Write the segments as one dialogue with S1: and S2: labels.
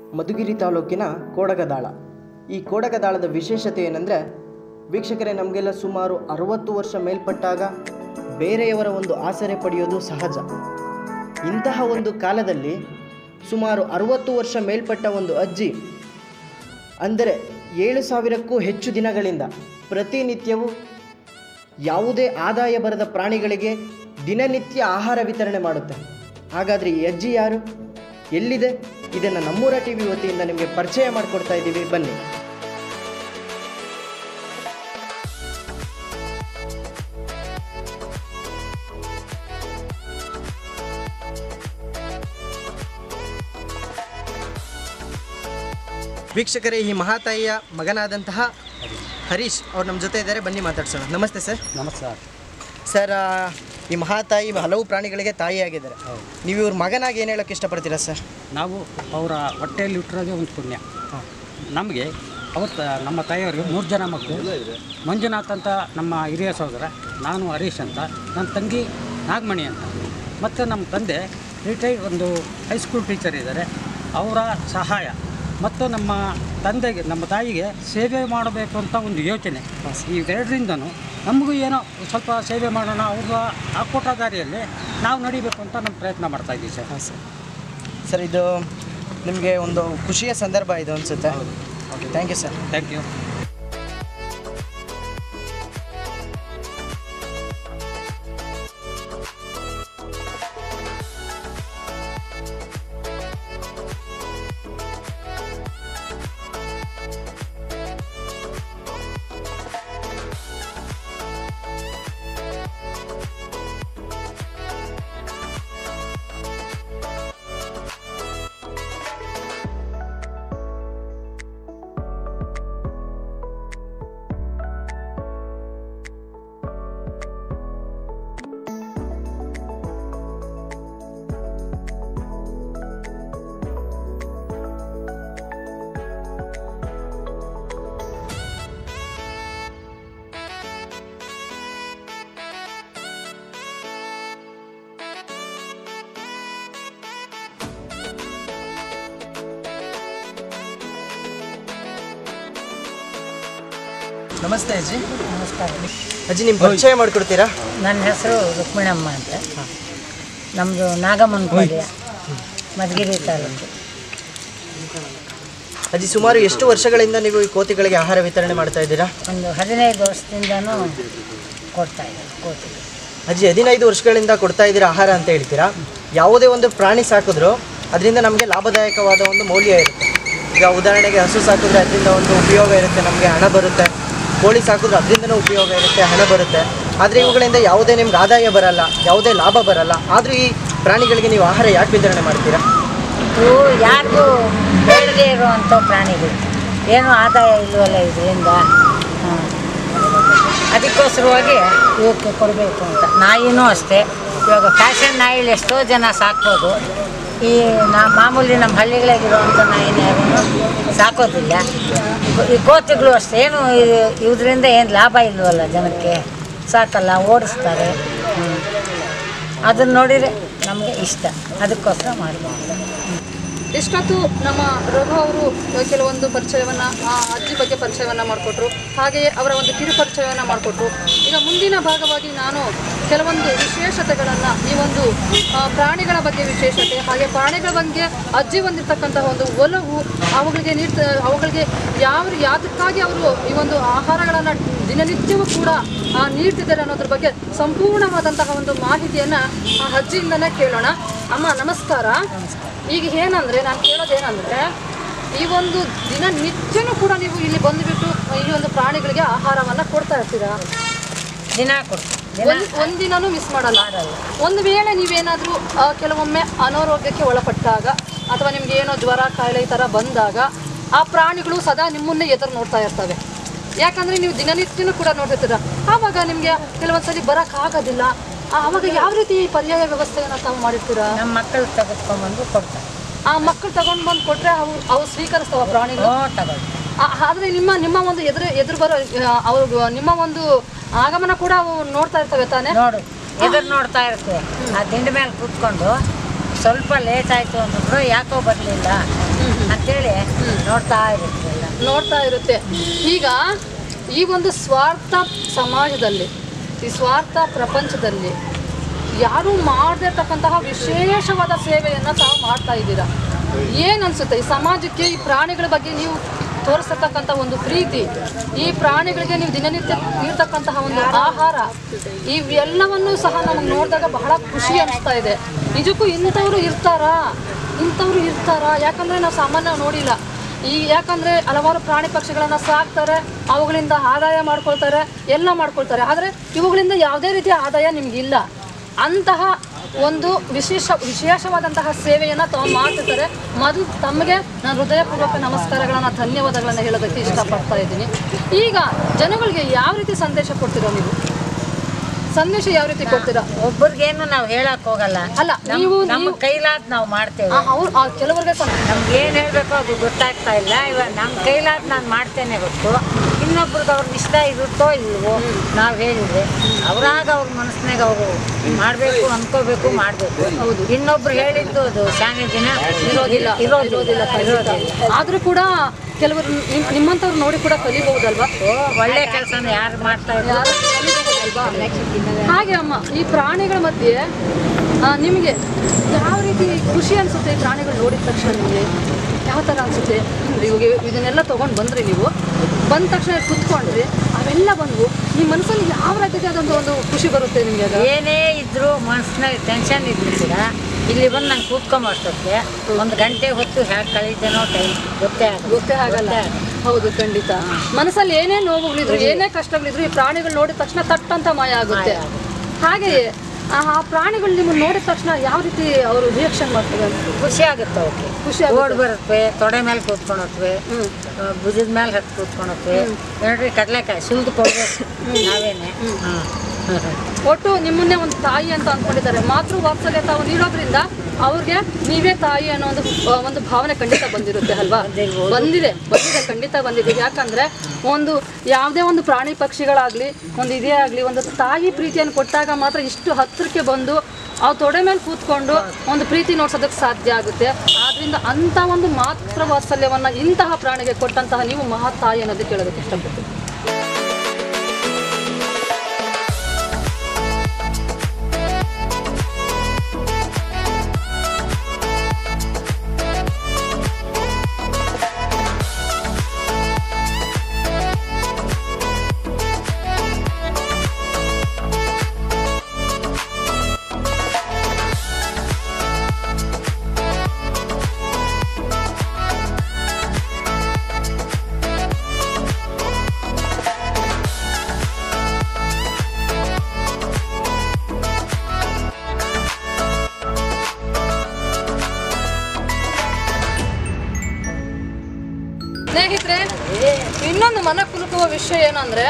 S1: ಮಧುಗಿರಿ ತಾಲೂಕಿನ ಕೋಡಗದಾಳ ಈ ಕೋಡಗದಾಳದ ವಿಶೇಷತೆ ಏನಂದರೆ ವೀಕ್ಷಕರೇ ನಮಗೆಲ್ಲ ಸುಮಾರು ಅರವತ್ತು ವರ್ಷ ಮೇಲ್ಪಟ್ಟಾಗ ಬೇರೆಯವರ ಒಂದು ಆಸರೆ ಪಡೆಯೋದು ಸಹಜ ಇಂತಹ ಒಂದು ಕಾಲದಲ್ಲಿ ಸುಮಾರು ಅರವತ್ತು ವರ್ಷ ಮೇಲ್ಪಟ್ಟ ಒಂದು ಅಜ್ಜಿ ಅಂದರೆ ಏಳು ಸಾವಿರಕ್ಕೂ ಹೆಚ್ಚು ದಿನಗಳಿಂದ ಪ್ರತಿನಿತ್ಯವೂ ಯಾವುದೇ ಆದಾಯ ಬರದ ಪ್ರಾಣಿಗಳಿಗೆ ದಿನನಿತ್ಯ ಆಹಾರ ವಿತರಣೆ ಮಾಡುತ್ತೆ ಹಾಗಾದರೆ ಈ ಅಜ್ಜಿ ಯಾರು ಎಲ್ಲಿದೆ ಇದನ್ನು ನಮ್ಮೂರ ಟಿ ವಿ ವತಿಯಿಂದ ನಿಮಗೆ ಪರಿಚಯ ಮಾಡಿಕೊಡ್ತಾ ಇದ್ದೀವಿ ಬನ್ನಿ ವೀಕ್ಷಕರೇ ಈ ಮಹಾತಾಯಿಯ ಮಗನಾದಂತಹ ಹರೀಶ್ ಅವ್ರು ನಮ್ಮ ಜೊತೆ ಇದ್ದಾರೆ ಬನ್ನಿ ಮಾತಾಡ್ಸೋಣ ನಮಸ್ತೆ ಸರ್
S2: ನಮಸ್ಕಾರ
S1: ಸರ್ ಆ, ಈ ಮಹಾತಾಯಿ ಹಲವು ಪ್ರಾಣಿಗಳಿಗೆ ತಾಯಿಯಾಗಿದ್ದಾರೆ
S2: ಹೌದು
S1: ನೀವು ಇವ್ರ ಮಗನಾಗಿ ಏನು ಹೇಳೋಕ್ಕೆ ಇಷ್ಟಪಡ್ತೀರಾ ಸರ್
S2: ನಾವು ಅವರ ಹೊಟ್ಟೆಯಲ್ಲಿ ಹುಟ್ಟಿರೋದೇ ಒಂದು ಪುಣ್ಯ ನಮಗೆ ಅವತ್ತು ನಮ್ಮ ತಾಯಿಯವರಿಗೆ ಮೂರು ಜನ ಮಕ್ಕಳು ಮಂಜುನಾಥ್ ಅಂತ ನಮ್ಮ ಹಿರಿಯ ಸಹೋದರ ನಾನು ಹರೀಶ್ ಅಂತ ನನ್ನ ತಂಗಿ ನಾಗಮಣಿ ಅಂತ ಮತ್ತು ನಮ್ಮ ತಂದೆ ರಿಟೈರ್ಡ್ ಒಂದು ಹೈಸ್ಕೂಲ್ ಟೀಚರ್ ಇದ್ದಾರೆ ಅವರ ಸಹಾಯ ಮತ್ತು ನಮ್ಮ ತಂದೆಗೆ ನಮ್ಮ ತಾಯಿಗೆ ಸೇವೆ ಮಾಡಬೇಕು ಅಂತ ಒಂದು ಯೋಚನೆ ಇವೆರಡರಿಂದನೂ ನಮಗೂ ಏನೋ ಸ್ವಲ್ಪ ಸೇವೆ ಮಾಡೋಣ ಅವ್ರ ಹಾಕೊಟ್ಟ ದಾರಿಯಲ್ಲಿ ನಾವು ನಡಿಬೇಕು ಅಂತ ನಮ್ಮ ಪ್ರಯತ್ನ ಮಾಡ್ತಾ ಇದ್ದೀವಿ ಸರ್
S1: ಹಾಂ ಸರ್ ಸರ್ ಇದು ನಿಮಗೆ ಒಂದು ಖುಷಿಯ ಸಂದರ್ಭ ಇದು ಅನಿಸುತ್ತೆ okay thank you sir
S2: thank you
S1: ನಮಸ್ತೆ ಅಜ್ಜಿ
S3: ನಮಸ್ಕಾರ
S1: ಅಜ್ಜಿ ನಿಮ್ಮ ಪರಿಚಯ ಮಾಡಿಕೊಡ್ತೀರಾ
S3: ನನ್ನ ಹೆಸರು ರುಕ್ಮಿಣಮ್ಮ ಅಂತ ನಮ್ಮದು ನಾಗಮನ್ಪಾಳ್ಯ ಮಧುಗಿರಿ ತಾಲೂಕು
S1: ಅಜ್ಜಿ ಸುಮಾರು ಎಷ್ಟು ವರ್ಷಗಳಿಂದ ನೀವು ಈ ಕೋತಿಗಳಿಗೆ ಆಹಾರ ವಿತರಣೆ ಮಾಡ್ತಾ ಇದ್ದೀರಾ
S3: ಒಂದು ಹದಿನೈದು ವರ್ಷದಿಂದನೂ ಕೊಡ್ತಾ ಇದ್ದಾರೆ ಕೋತಿಗೆ
S1: ಅಜ್ಜಿ ಹದಿನೈದು ವರ್ಷಗಳಿಂದ ಕೊಡ್ತಾ ಇದ್ದೀರಾ ಆಹಾರ ಅಂತ ಹೇಳ್ತೀರಾ ಯಾವುದೇ ಒಂದು ಪ್ರಾಣಿ ಸಾಕಿದ್ರು ಅದರಿಂದ ನಮಗೆ ಲಾಭದಾಯಕವಾದ ಒಂದು ಮೌಲ್ಯ ಇರುತ್ತೆ ಈಗ ಉದಾಹರಣೆಗೆ ಹಸು ಸಾಕಿದ್ರೆ ಅದರಿಂದ ಒಂದು ಉಪಯೋಗ ಇರುತ್ತೆ ನಮಗೆ ಹಣ ಬರುತ್ತೆ ಕೋಳಿ ಸಾಕಿದ್ರೆ ಅದರಿಂದನೂ ಉಪಯೋಗ ಇರುತ್ತೆ ಹಣ ಬರುತ್ತೆ ಆದರೆ ಇವುಗಳಿಂದ ಯಾವುದೇ ನಿಮ್ಗೆ ಆದಾಯ ಬರಲ್ಲ ಯಾವುದೇ ಲಾಭ ಬರಲ್ಲ ಆದರೂ ಈ ಪ್ರಾಣಿಗಳಿಗೆ ನೀವು ಆಹಾರ ಯಾಕೆ ವಿತರಣೆ ಮಾಡ್ತೀರಾ
S3: ಇವು ಯಾರಿಗೂ ಬೇಡದೇ ಇರುವಂಥ ಪ್ರಾಣಿಗಳು ಏನೂ ಆದಾಯ ಇಲ್ವಲ್ಲ ಇದರಿಂದ ಅದಕ್ಕೋಸ್ಕರವಾಗಿ ಇವಕ್ಕೆ ಕೊಡಬೇಕು ಅಂತ ನಾಯಿನೂ ಅಷ್ಟೇ ಇವಾಗ ಫ್ಯಾಷನ್ ನಾಯಿಲಿ ಎಷ್ಟೋ ಜನ ಸಾಕ್ಬೋದು ಈ ನಾ ಮಾಮೂಲಿ ನಮ್ಮ ಹಳ್ಳಿಗಳಾಗಿರುವಂಥ ನಾಯಿನ ಯಾರೂ ಸಾಕೋದಿಲ್ಲ ಈ ಕೋತಿಗಳು ಅಷ್ಟೇ ಏನು ಇದರಿಂದ ಏನು ಲಾಭ ಇಲ್ವಲ್ಲ ಜನಕ್ಕೆ ಸಾಕಲ್ಲ ಓಡಿಸ್ತಾರೆ ಅದನ್ನು ನೋಡಿದರೆ ನಮಗೆ ಇಷ್ಟ ಅದಕ್ಕೋಸ್ಕರ ಮಾಡ್ಬೋದು
S4: ಇಷ್ಟೊತ್ತು ನಮ್ಮ ರಘು ಅವರು ಕೆಲವೊಂದು ಪರಿಚಯವನ್ನು ಆ ಅಜ್ಜಿ ಬಗ್ಗೆ ಪರಿಚಯವನ್ನು ಮಾಡಿಕೊಟ್ರು ಹಾಗೆಯೇ ಅವರ ಒಂದು ಕಿರು ಪರಿಚಯವನ್ನು ಮಾಡಿಕೊಟ್ರು ಈಗ ಮುಂದಿನ ಭಾಗವಾಗಿ ನಾನು ಕೆಲವೊಂದು ವಿಶೇಷತೆಗಳನ್ನು ಈ ಒಂದು ಆ, ಪ್ರಾಣಿಗಳ ಬಗ್ಗೆ ವಿಶೇಷತೆ ಹಾಗೆ ಪ್ರಾಣಿಗಳ ಬಗ್ಗೆ ಅಜ್ಜಿ ಹೊಂದಿರ್ತಕ್ಕಂತಹ ಒಂದು ಒಲವು ಅವುಗಳಿಗೆ ನೀಡ್ತ ಅವುಗಳಿಗೆ ಯಾವ ಯಾತಕ್ಕಾಗಿ ಅವರು ಈ ಒಂದು ಆಹಾರಗಳನ್ನು ದಿನನಿತ್ಯವೂ ಕೂಡ ಆ, ನೀಡ್ತಿದ್ದಾರೆ ಅನ್ನೋದ್ರ ಬಗ್ಗೆ ಸಂಪೂರ್ಣವಾದಂತಹ ಒಂದು ಮಾಹಿತಿಯನ್ನು ಆ ಅಜ್ಜಿಯಿಂದನೇ ಕೇಳೋಣ ಅಮ್ಮ ನಮಸ್ಕಾರ ಈಗ ಏನಂದ್ರೆ ನಾನು ಕೇಳೋದೇನಂದ್ರೆ ಈ ಒಂದು ದಿನ ನಿತ್ಯನೂ ಕೂಡ ನೀವು ಇಲ್ಲಿ ಬಂದುಬಿಟ್ಟು ಈ ಒಂದು ಪ್ರಾಣಿಗಳಿಗೆ ಆಹಾರವನ್ನ ಕೊಡ್ತಾ ಇರ್ತೀರಾ
S3: ದಿನ ಕೊಡ್ತೀವಿ ದಿನ
S4: ಒಂದ್ ಒಂದಿನನೂ ಮಿಸ್ ಮಾಡಲ್ಲ ಒಂದು ವೇಳೆ ನೀವೇನಾದರೂ ಕೆಲವೊಮ್ಮೆ ಅನಾರೋಗ್ಯಕ್ಕೆ ಒಳಪಟ್ಟಾಗ ಅಥವಾ ನಿಮ್ಗೆ ಏನೋ ಜ್ವರ ಕಾಯಿಲೆ ಈ ಥರ ಬಂದಾಗ ಆ ಪ್ರಾಣಿಗಳು ಸದಾ ನಿಮ್ಮನ್ನೇ ಎದುರು ನೋಡ್ತಾ ಇರ್ತವೆ ಯಾಕಂದ್ರೆ ನೀವು ದಿನನಿತ್ಯನೂ ಕೂಡ ನೋಡ್ತಿರ್ತೀರ ಆವಾಗ ನಿಮಗೆ ಕೆಲವೊಂದ್ಸಲಿ ಬರೋಕ್ಕಾಗೋದಿಲ್ಲ ಆವಾಗ ಯಾವ ರೀತಿ ಪರ್ಯಾಯ ವ್ಯವಸ್ಥೆಯನ್ನು ತಾವು ಮಾಡಿರ್ತೀರಾ
S3: ನಮ್ಮ ಮಕ್ಕಳು ತೆಗೆದುಕೊಂಬಂದು ಕೊಡ್ತಾರೆ
S4: ಆ ಮಕ್ಕಳು ತಗೊಂಡು ಬಂದು ಕೊಟ್ರೆ ಅವು ಅವು ಸ್ವೀಕರಿಸ್ತಾವ ಪ್ರಾಣಿಗಳು
S3: ಓ ತಗೊಳ್ಳಿ
S4: ಆ- ಆದ್ರೆ ನಿಮ್ಮ ನಿಮ್ಮ ಒಂದು ಎದುರು ಎದುರು ಬರೋ ಆ, ಅವ್ರು ನಿಮ್ಮ ಒಂದು ಆಗಮನ ಕೂಡ ಅವು ನೋಡ್ತಾ ಇರ್ತವೆ ತಾನೇ
S3: ನೋಡು ಎದುರು ನೋಡ್ತಾ ಇರ್ತೇವೆ ಆ ದಿಂಡ ಮೇಲೆ ಕೂತ್ಕೊಂಡು ಸ್ವಲ್ಪ ಲೇಟ್ ಆಯಿತು ಅಂದ್ರು ಯಾಕೋ ಬರಲಿಲ್ಲ ಅಂತೇಳಿ ನೋಡ್ತಾ ಇರುತ್ತೆ ಎಲ್ಲ
S4: ನೋಡ್ತಾ ಇರುತ್ತೆ ಈಗ ಈ ಒಂದು ಸ್ವಾರ್ಥ ಸಮಾಜದಲ್ಲಿ ಈ ಸ್ವಾರ್ಥ ಪ್ರಪಂಚದಲ್ಲಿ ಯಾರು ಮಾಡದಿರ್ತಕ್ಕಂತಹ ವಿಶೇಷವಾದ ಸೇವೆಯನ್ನು ತಾವು ಮಾಡ್ತಾ ಇದ್ದೀರಾ ಏನು ಅನ್ಸುತ್ತೆ ಈ ಸಮಾಜಕ್ಕೆ ಈ ಪ್ರಾಣಿಗಳ ಬಗ್ಗೆ ನೀವು ತೋರಿಸ್ತಕ್ಕಂಥ ಒಂದು ಪ್ರೀತಿ ಈ ಪ್ರಾಣಿಗಳಿಗೆ ನೀವು ದಿನನಿತ್ಯ ನೀಡ್ತಕ್ಕಂತಹ ಒಂದು ಆಹಾರ ಇವೆಲ್ಲವನ್ನೂ ಸಹ ನಮಗೆ ನೋಡಿದಾಗ ಬಹಳ ಖುಷಿ ಅನಿಸ್ತಾ ಇದೆ ನಿಜಕ್ಕೂ ಇಂಥವ್ರು ಇರ್ತಾರಾ ಇಂಥವ್ರು ಇರ್ತಾರಾ ಯಾಕಂದರೆ ನಾವು ಸಾಮಾನ್ಯ ನೋಡಿಲ್ಲ ಈ ಯಾಕಂದರೆ ಹಲವಾರು ಪ್ರಾಣಿ ಪಕ್ಷಿಗಳನ್ನು ಸಾಕ್ತಾರೆ ಅವುಗಳಿಂದ ಆದಾಯ ಮಾಡ್ಕೊಳ್ತಾರೆ ಎಲ್ಲ ಮಾಡ್ಕೊಳ್ತಾರೆ ಆದರೆ ಇವುಗಳಿಂದ ಯಾವುದೇ ರೀತಿಯ ಆದಾಯ ನಿಮಗಿಲ್ಲ ಅಂತಹ ಒಂದು ವಿಶೇಷ ವಿಶೇಷವಾದಂತಹ ಸೇವೆಯನ್ನು ತಾವು ಮಾಡ್ತಿರ್ತಾರೆ ಮೊದಲು ತಮಗೆ ನಾನು ಹೃದಯಪೂರ್ವಕ ನಮಸ್ಕಾರಗಳನ್ನು ಧನ್ಯವಾದಗಳನ್ನು ಹೇಳೋದಕ್ಕೆ ಇಷ್ಟಪಡ್ತಾ ಇದ್ದೀನಿ ಈಗ ಜನಗಳಿಗೆ ಯಾವ ರೀತಿ ಸಂದೇಶ ಕೊಡ್ತೀರೋ ನೀವು ಸಂದೇಶ ಯಾವ ರೀತಿ ಕೊಡ್ತೀರಾ
S3: ಒಬ್ಬರಿಗೇನು ನಾವು ಹೇಳಕ್ ಹೋಗಲ್ಲ
S4: ಅಲ್ಲ
S3: ನಮ್-
S4: ನೀವು
S3: ನಮ್ಮ
S4: ನೀವು
S3: ಕೈಲಾದ್ ನಾವು ಮಾಡ್ತೇವೆ
S4: ಅವ್ರು ಕೆಲವರಿಗೆ ಸಂ-
S3: ನಮ್ಗೆ ಏನು ಹೇಳಬೇಕು ಅದು ಗೊತ್ತಾಗ್ತಾ ಇಲ್ಲ ಇವಾಗ ನಮ್ಮ ಕೈಲಾದ್ ನಾನು ಮಾಡ್ತೇನೆ ಗೊತ್ತು ಇನ್ನೊಬ್ರಿಗೆ ಅವ್ರಿಗೆ ಇಷ್ಟ ಇರುತ್ತೋ ಇಲ್ವೋ ನಾವು ಹೇಳಿದ್ರೆ ಅವರಾಗ ಅವ್ರ ಮನಸ್ಸಿನಾಗ ಅವರು ಮಾಡಬೇಕು ಅನ್ಕೋಬೇಕು ಮಾಡಬೇಕು ಹೌದು ಇನ್ನೊಬ್ರು ಹೇಳಿದ್ದು ಅದು ಶಾನೆ ದಿನ ಇರೋದಿಲ್ಲ ಇರೋದಿಲ್ಲ ಇರೋದಿಲ್ಲ
S4: ಆದ್ರೂ ಕೂಡ ಕೆಲವರು ನಿಮ್ ನಿಮ್ಮಂಥವ್ರು ನೋಡಿ ಕೂಡ ಕಲಿಬಹುದಲ್ವಾ
S3: ಓ ಒಳ್ಳೆ ಕೆಲಸನ ಯಾರು ಮಾಡ್ತಾ ಇದ್ದಾರೆ
S4: ಹಾಗೆ ಅಮ್ಮ ಈ ಪ್ರಾಣಿಗಳ ಮಧ್ಯೆ ಆ, ನಿಮಗೆ ಯಾವ ರೀತಿ ಖುಷಿ ಅನಿಸುತ್ತೆ ಈ ಪ್ರಾಣಿಗಳು ನೋಡಿದ ತಕ್ಷಣ ನಿಮಗೆ ಯಾವ ಥರ ಅನಿಸುತ್ತೆ ಇವಾಗ ಇದನ್ನೆಲ್ಲ ತೊಗೊಂಡು ಬಂದ್ರಿ ನೀವು ಬಂದ ತಕ್ಷಣ ಕುತ್ಕೊಂಡ್ರಿ ಅವೆಲ್ಲ ಬಂದು ನಿಮ್ಮ ಮನಸ್ಸಲ್ಲಿ ಯಾವ ರೀತಿಯಾದ ಒಂದು ಒಂದು ಖುಷಿ ಬರುತ್ತೆ ನಿಮಗೆ ಅದು
S3: ಏನೇ ಇದ್ರು ಮನಸ್ಸಿನಾಗ ಟೆನ್ಷನ್ ಇದ್ದಿದ್ದೀರ ಇಲ್ಲಿ ಬಂದು ನಾನು ಕೂತ್ಕೊಂಬಷ್ಟೊತ್ತಿಗೆ ಒಂದು ಗಂಟೆ ಹೊತ್ತು ಹೇಗೆ ಕಳೀತೇನೋ ಟೈಮ್ ಗೊತ್ತೇ ಆಗಲ್ಲ
S4: ಗೊತ್ತೇ ಆಗಲ್ಲ ಹೌದು ಖಂಡಿತ ಮನಸ್ಸಲ್ಲಿ ಏನೇ ನೋವುಗಳಿದ್ರು ಏನೇ ಕಷ್ಟಗಳಿದ್ರು ಈ ಪ್ರಾಣಿಗಳು ನೋಡಿದ ತಕ್ಷಣ ತಟ್ ಅಂತ ಮಾಯ ಆಗುತ್ತೆ ಹಾಗೆಯೇ ಆ ಆ ಪ್ರಾಣಿಗಳು ನಿಮ್ಮನ್ನು ನೋಡಿದ ತಕ್ಷಣ ಯಾವ ರೀತಿ ಅವರು ರಿಯಾಕ್ಷನ್ ಮಾಡ್ತಾರೆ
S3: ಖುಷಿ ಆಗುತ್ತೆ ಅವಕ್ಕೆ
S4: ಖುಷಿ
S3: ಓಡ್ ಬರುತ್ತವೆ ತೊಡೆ ಮೇಲೆ ಕೂತ್ಕೊಳತ್ವೆ ಭುಜದ ಮೇಲೆ ಹತ್ತು ಕೂತ್ಕೊಳತ್ವೆ ನೋಡ್ರಿ ಕಡಲೆಕಾಯಿ ಸುಲಿದು ಕೊಡ್ಬೇಕು ನಾವೇನೆ ಹ್ಮ್.
S4: ಒಟ್ಟು ನಿಮ್ಮನ್ನೇ ಒಂದು ತಾಯಿ ಅಂತ ಅಂದ್ಕೊಂಡಿದ್ದಾರೆ ಮಾತೃ ವಾತ್ಸಲ್ಯ ತಾವು ನೀಡೋದ್ರಿಂದ ಅವ್ರಿಗೆ ನೀವೇ ತಾಯಿ ಅನ್ನೋ ಒಂದು ಆ, ಒಂದು ಭಾವನೆ ಖಂಡಿತ ಬಂದಿರುತ್ತೆ ಅಲ್ವಾ ಬಂದಿದೆ ಬಂದಿದೆ ಖಂಡಿತ ಬಂದಿದೆ ಯಾಕಂದ್ರೆ ಒಂದು ಯಾವುದೇ ಒಂದು ಪ್ರಾಣಿ ಪಕ್ಷಿಗಳಾಗ್ಲಿ ಒಂದು ಇದೇ ಆಗಲಿ ಒಂದು ತಾಯಿ ಪ್ರೀತಿಯನ್ನು ಕೊಟ್ಟಾಗ ಮಾತ್ರ ಇಷ್ಟು ಹತ್ತಿರಕ್ಕೆ ಬಂದು ಅವು ತೊಡೆ ಮೇಲೆ ಕೂತ್ಕೊಂಡು ಒಂದು ಪ್ರೀತಿ ನೋಡ್ಸೋದಕ್ಕೆ ಸಾಧ್ಯ ಆಗುತ್ತೆ ಆದ್ರಿಂದ ಅಂಥ ಒಂದು ಮಾತೃ ವಾತ್ಸಲ್ಯವನ್ನ ಇಂತಹ ಪ್ರಾಣಿಗೆ ಕೊಟ್ಟಂತಹ ನೀವು ಮಹಾ ತಾಯಿ ಅನ್ನೋದಕ್ಕೆ ಹೇಳೋದಕ್ಕೆ ಇಷ್ಟಪಡ್ತೀನಿ ಸ್ನೇಹಿತರೆ ಇನ್ನೊಂದು ಮನ ಕುಲುಕುವ ವಿಷಯ ಏನಂದ್ರೆ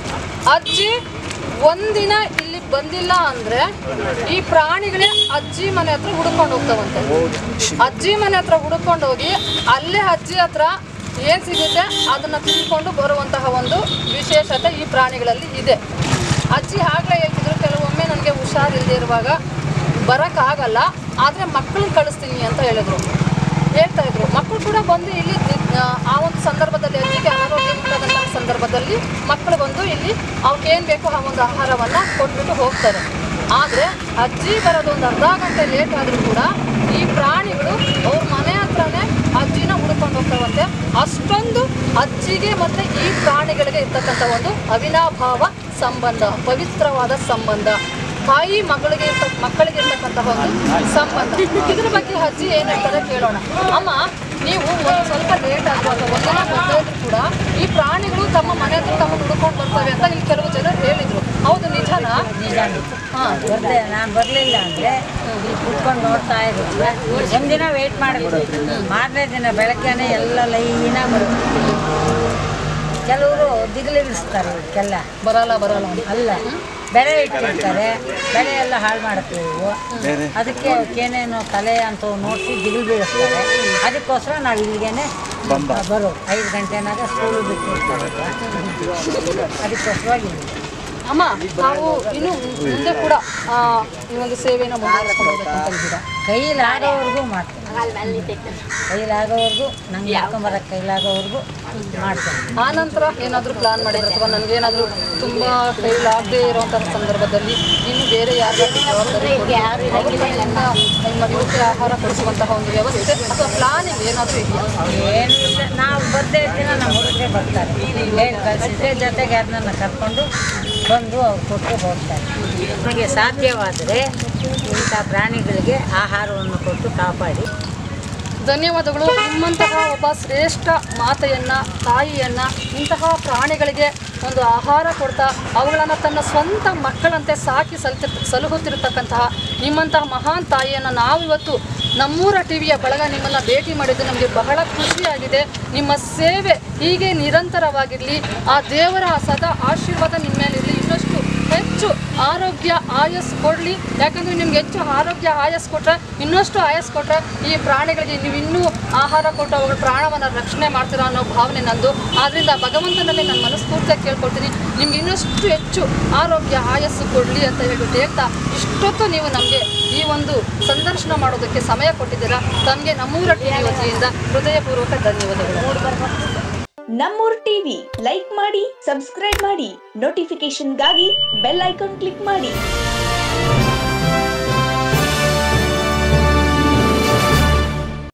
S4: ಅಜ್ಜಿ ಒಂದಿನ ಇಲ್ಲಿ ಬಂದಿಲ್ಲ ಅಂದ್ರೆ ಈ ಪ್ರಾಣಿಗಳೇ ಅಜ್ಜಿ ಮನೆ ಹತ್ರ ಹುಡ್ಕೊಂಡು ಹೋಗ್ತಾವಂತೆ ಅಜ್ಜಿ ಮನೆ ಹತ್ರ ಹುಡ್ಕೊಂಡು ಹೋಗಿ ಅಲ್ಲೇ ಅಜ್ಜಿ ಹತ್ರ ಏನ್ ಸಿಗುತ್ತೆ ಅದನ್ನ ತಿಳ್ಕೊಂಡು ಬರುವಂತಹ ಒಂದು ವಿಶೇಷತೆ ಈ ಪ್ರಾಣಿಗಳಲ್ಲಿ ಇದೆ ಅಜ್ಜಿ ಆಗ್ಲೇ ಹೇಳ್ತಿದ್ರು ಕೆಲವೊಮ್ಮೆ ನನಗೆ ಹುಷಾರಿಲ್ಲದೆ ಇರುವಾಗ ಬರೋಕ್ಕಾಗಲ್ಲ ಆದರೆ ಮಕ್ಕಳನ್ನ ಕಳಿಸ್ತೀನಿ ಅಂತ ಹೇಳಿದ್ರು ಹೇಳ್ತಾ ಇದ್ರು ಮಕ್ಕಳು ಕೂಡ ಬಂದು ಇಲ್ಲಿ ನಿ- ಆ, ಆ ಒಂದು ಸಂದರ್ಭದಲ್ಲಿ ಅಜ್ಜಿಗೆ ಅನಾರೋಗ್ಯ ಉಂಟಾದಂತಹ ಸಂದರ್ಭದಲ್ಲಿ ಮಕ್ಕಳು ಬಂದು ಇಲ್ಲಿ ಅವ್ರಿಗೆ ಏನು ಬೇಕೋ ಆ ಒಂದು ಆಹಾರವನ್ನು ಕೊಟ್ಬಿಟ್ಟು ಹೋಗ್ತಾರೆ ಆದರೆ ಅಜ್ಜಿ ಬರೋದು ಒಂದು ಅರ್ಧ ಗಂಟೆ ಲೇಟ್ ಆದರೂ ಕೂಡ ಈ ಪ್ರಾಣಿಗಳು ಅವ್ರ ಮನೆ ಹತ್ರನೇ ಅಜ್ಜಿನ ಹುಡ್ಕೊಂಡು ಹೋಗ್ತಾವಂತೆ ಅಷ್ಟೊಂದು ಅಜ್ಜಿಗೆ ಮತ್ತು ಈ ಪ್ರಾಣಿಗಳಿಗೆ ಇರ್ತಕ್ಕಂಥ ಒಂದು ಅವಿನಾಭಾವ ಸಂಬಂಧ ಪವಿತ್ರವಾದ ಸಂಬಂಧ ತಾಯಿ ಮಗಳಿಗೆ ಇರ್ತ ಮಕ್ಕಳಿಗೆ ಇರ್ತಕ್ಕಂತಹ ಒಂದು ಸಂಬಂಧ ಇದ್ರ ಬಗ್ಗೆ ಅಜ್ಜಿ ಏನ್ ಹೇಳ್ತಾರೆ ಕೇಳೋಣ ಅಮ್ಮ ನೀವು ಒಂದು ಸ್ವಲ್ಪ ಲೇಟ್ ಆಗುವ ಅಥವಾ ಒಂದಿನ ಬರ್ತಾ ಇದ್ರು ಕೂಡ ಈ ಪ್ರಾಣಿಗಳು ತಮ್ಮ ಮನೆ ಹತ್ರ ತಮ್ಮ ಹುಡ್ಕೊಂಡು ಬರ್ತವೆ ಅಂತ ಇಲ್ಲಿ ಕೆಲವು ಜನರು ಹೇಳಿದ್ರು ಹೌದು ನಿಜನಾ
S3: ನಿಜಾನೇ
S4: ಹಾ
S3: ಬರ್ದೆ ನಾನು ಬರಲಿಲ್ಲ ಅಂದರೆ ಇಲ್ಲಿ ಕೂತ್ಕೊಂಡು ನೋಡ್ತಾ ಇರುತ್ತೆ ಒಂದಿನ ವೆಯ್ಟ್ ಮಾಡಿಬಿಡು ಮಾರನೇ ದಿನ ಬೆಳಗ್ಗೆನೆ ಎಲ್ಲ ಲೈನಾಗಿ ಬರುತ್ತೆ ಕೆಲವರು ದಿಗಿಲಿಗಿಸ್ತಾರೆ ಇವಕ್ಕೆಲ್ಲ
S4: ಬರಲ್ಲ ಬರಲ್ಲ
S3: ಅಲ್ಲ ಬೆಳೆ ಇಟ್ಟಿರ್ತಾರೆ ಬೆಳೆ ಎಲ್ಲ ಹಾಳು ಮಾಡುತ್ತೆ ಇವು ಅದಕ್ಕೆ ಅವಕ್ಕೇನೇನು ತಲೆ ಅಂತ ನೋಡಿಸಿ ದಿಗಿಲು ಬೀಳಿಸ್ತಾರೆ ಅದಕ್ಕೋಸ್ಕರ ನಾವು ಇಲ್ಲಿಗೇನೆ ಬರೋ ಐದು ಗಂಟೆನಾಗ ಸ್ಕೂಲು ಬಿಟ್ಟಿರ್ತಾರೆ ಅದಕ್ಕೋಸ್ಕರವಾಗಿ ಇಲ್ಲಿ
S4: ಅಮ್ಮ ತಾವು ಇನ್ನು ಮುಂದೆ ಕೂಡ ಆ, ಈ ಒಂದು ಸೇವೆಯನ್ನು ಮುಂದುವರಿಸ್ಕೊಂಡು ಹೋಗ್ಬೇಕಂತ ಇದ್ದೀರಾ
S3: ಕೈಲಾಗೋವರೆಗೂ ಮಾಡ್ತೀನಿ ಕೈಲಾಗೋವರೆಗೂ ನಂಗೆ ಮಾಡ್ಕೊಂಬರಕ್ಕೆ ಕೈಲಾಗೋವರೆಗೂ ಮಾಡ್ತೇನೆ
S4: ಆ ನಂತರ ಏನಾದರೂ ಪ್ಲಾನ್ ಮಾಡಿದ್ರೆ ಅಥವಾ ನನಗೇನಾದರೂ ತುಂಬ ಕೈಲಾಗದೇ ಇರುವಂತಹ ಸಂದರ್ಭದಲ್ಲಿ ಇನ್ನು ಬೇರೆ ಯಾರಿಗಾದ್ರೂ ಜವಾಬ್ದಾರಿ ಕೊಡಿ. ಅವ್ರಿಗೆ ನಿಮ್ಮ ನಿಮ್ಮ ಇವಕ್ಕೆ ಆಹಾರ ಕೊಡಿಸುವಂತಹ ಒಂದು ವ್ಯವಸ್ಥೆ ಅಥವಾ ಪ್ಲಾನಿಂಗ್ ಏನಾದರೂ ಇದೆಯಾ
S3: ಏನೂ ಇಲ್ಲ ನಾವು ಬರ್ದೇ ದಿನ ನಮ್ಮ ಹುಡುಗರೇ ಬರ್ತಾರೆ ಹೇಳಿ ಕಳಿಸಿದ್ರೆ ಜೊತೆಗೆ ಅದನ್ನ ಕರ್ಕೊಂಡು ಬಂದು ಅವ್ರು ಕೊಟ್ಟು ಹೋಗ್ತಾರೆ ನಮಗೆ ಸಾಧ್ಯವಾದರೆ ಇಂಥ ಪ್ರಾಣಿಗಳಿಗೆ ಆಹಾರವನ್ನು ಕೊಟ್ಟು ಕಾಪಾಡಿ
S4: ಧನ್ಯವಾದಗಳು ನಿಮ್ಮಂತಹ ಒಬ್ಬ ಶ್ರೇಷ್ಠ ಮಾತೆಯನ್ನ ತಾಯಿಯನ್ನ ಇಂತಹ ಪ್ರಾಣಿಗಳಿಗೆ ಒಂದು ಆಹಾರ ಕೊಡ್ತಾ ಅವುಗಳನ್ನು ತನ್ನ ಸ್ವಂತ ಮಕ್ಕಳಂತೆ ಸಾಕಿ ಸಲ್ತಿ ಸಲಹುತ್ತಿರತಕ್ಕಂತಹ ನಿಮ್ಮಂತಹ ಮಹಾನ್ ತಾಯಿಯನ್ನು ನಾವಿವತ್ತು ನಮ್ಮೂರ ಟಿವಿಯ ಬಳಗ ನಿಮ್ಮನ್ನು ಭೇಟಿ ಮಾಡಿದ್ದು ನಮಗೆ ಬಹಳ ಖುಷಿಯಾಗಿದೆ ನಿಮ್ಮ ಸೇವೆ ಹೀಗೆ ನಿರಂತರವಾಗಿರಲಿ ಆ ದೇವರ ಸದಾ ಆಶೀರ್ವಾದ ನಿಮ್ಮ ಮೇಲಿರಲಿ ಇನ್ನಷ್ಟು ಹೆಚ್ಚು ಆರೋಗ್ಯ ಆಯಸ್ ಕೊಡಲಿ ಯಾಕಂದರೆ ನಿಮ್ಗೆ ಹೆಚ್ಚು ಆರೋಗ್ಯ ಆಯಸ್ ಕೊಟ್ಟರೆ ಇನ್ನಷ್ಟು ಆಯಸ್ ಕೊಟ್ಟರೆ ಈ ಪ್ರಾಣಿಗಳಿಗೆ ನೀವು ಇನ್ನೂ ಆಹಾರ ಕೊಟ್ಟು ಅವುಗಳ ಪ್ರಾಣವನ್ನು ರಕ್ಷಣೆ ಮಾಡ್ತೀರಾ ಅನ್ನೋ ಭಾವನೆ ನಂದು ಆದ್ದರಿಂದ ಭಗವಂತನಲ್ಲಿ ನನ್ನ ಮನಸ್ಫೂರ್ತಿಯಾಗಿ ಕೇಳ್ಕೊಳ್ತೀನಿ ನಿಮ್ಗೆ ಇನ್ನಷ್ಟು ಹೆಚ್ಚು ಆರೋಗ್ಯ ಆಯಸ್ಸು ಕೊಡಲಿ ಅಂತ ಹೇಳ್ಬಿಟ್ಟು ಹೇಳ್ತಾ ಇಷ್ಟೊತ್ತು ನೀವು ನಮಗೆ ಈ ಒಂದು ಸಂದರ್ಶನ ಮಾಡೋದಕ್ಕೆ ಸಮಯ ಕೊಟ್ಟಿದ್ದೀರಾ ತಮಗೆ ನಮ್ಮೂರ ಟಿವಿ ವತಿಯಿಂದ ಹೃದಯಪೂರ್ವಕ ಧನ್ಯವಾದಗಳು
S5: ನಮ್ಮೂರ್ ಟಿವಿ ಲೈಕ್ ಮಾಡಿ ಸಬ್ಸ್ಕ್ರೈಬ್ ಮಾಡಿ ನೋಟಿಫಿಕೇಶನ್ಗಾಗಿ ಬೆಲ್ ಐಕಾನ್ ಕ್ಲಿಕ್ ಮಾಡಿ